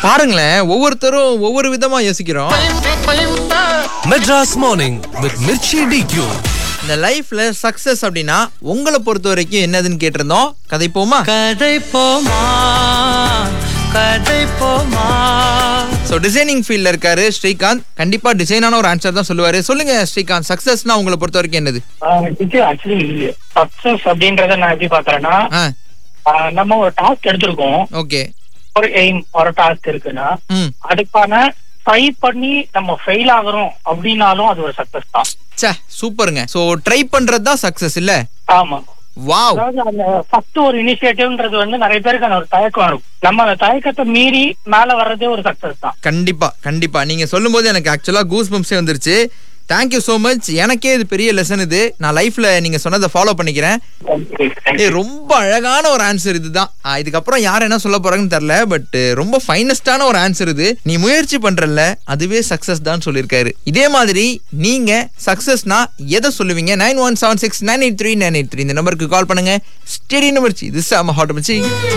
பாருங்களேன் ஒவ்வொருத்தரும் ஒவ்வொரு விதமா யோசிக்கிறோம் Madras morning with Mirchi DQ இந்த லைஃப்ல சக்சஸ் அப்படின்னா உங்களை பொறுத்த வரைக்கும் என்னதுன்னு கேட்டிருந்தோம் கதைப்போமா கதை போமா கதை போமா ஸோ டிசைனிங் ஃபீல்ட்ல இருக்காரு ஸ்ரீகாந்த் கண்டிப்பா டிசைனான ஒரு ஆன்சர் தான் சொல்லுவாரு சொல்லுங்க ஸ்ரீகாந்த் சக்சஸ்னா உங்களை பொறுத்த வரைக்கும் என்னது இது ஆக்சுவலி சக்சஸ் அப்படின்றத நான் எப்படி பாக்குறேன்னா ஆ ஆஹ் நம்ம ஒரு டாஸ்க் எடுத்திருக்கோம் ஓகே ஒரு எய்ம் ஒரு டாஸ்க் இருக்குன்னா ம் அதுக்கான ட்ரை பண்ணி நம்ம ஃபெயில் ஆகுறோம் அப்படின்னாலும் அது ஒரு சக்சஸ் தான் சே சூப்பருங்க ஸோ ட்ரை பண்றது தான் சக்சஸ் இல்ல ஆமா வாவ் அதாவது அந்த ஃபர்ஸ்ட் ஒரு இனிஷியேட்டிவ்ன்றது வந்து நிறைய பேருக்கு அந்த ஒரு தயக்கம் இருக்கும் நம்ம அந்த தயக்கத்தை மீறி மேல வர்றதே ஒரு சக்சஸ் தான் கண்டிப்பா கண்டிப்பா நீங்க சொல்லும்போது எனக்கு ஆக்சுவலா கூஸ் பம்ப்ஸே வந்துருச்சு தேங்க்யூ ஸோ மச் எனக்கே இது பெரிய லெசன் இது நான் லைஃப்ல நீங்க சொன்னதை ஃபாலோ பண்ணிக்கிறேன் ஏய் ரொம்ப அழகான ஒரு ஆன்சர் இதுதான் ஆ, இதுக்கப்புறம் யார் என்ன சொல்ல போறாங்கன்னு தெரியல பட் ரொம்ப ஃபைனஸ்டான ஒரு ஆன்சர் இது நீ முயற்சி பண்றல அதுவே சக்சஸ் தான் சொல்லியிருக்காரு இதே மாதிரி நீங்க சக்சஸ்னா எதை சொல்லுவீங்க nine one seven six nine eight three nine eight three இந்த நம்பருக்கு கால் பண்ணுங்க ஸ்டெடி நம்பர் இது சாம ஹாட் மச்சி